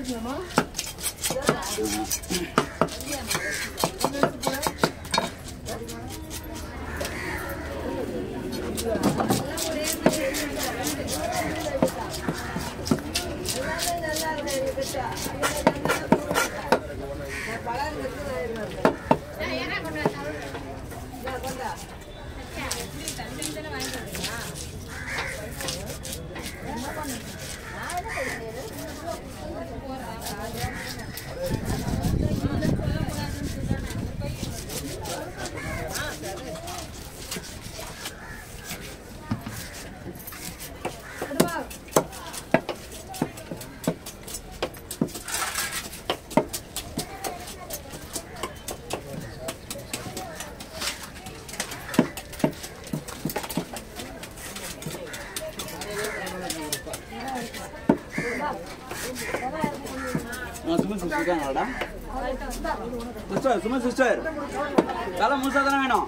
Suman sister இருக்காங்களாடா sister Suman sister தலை முழுசா தானே வேணும்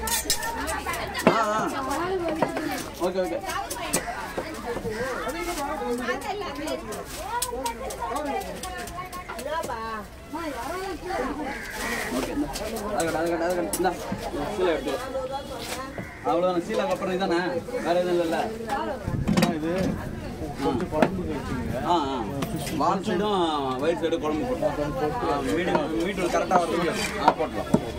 ஆ ஆ ஓகே ஓகே ஓகே அதை கட்டு அதை கட்டு அதை கட்டு இந்தா சீலை எடுத்து அவ்வளோதானே சீலாக்கு அப்புறம் இதானே வேற எதுவும் இல்லைல்ல ஆனா இது கொஞ்சம் குழம்புக்கு வச்சுங்க ஆ ஆ வால் சைடும் வயிறு சைடும் குழம்பு போட்டோம் மீடியம் மீட்டர் கரெக்டாக வரதுக்கு ஆ போட்டலாம்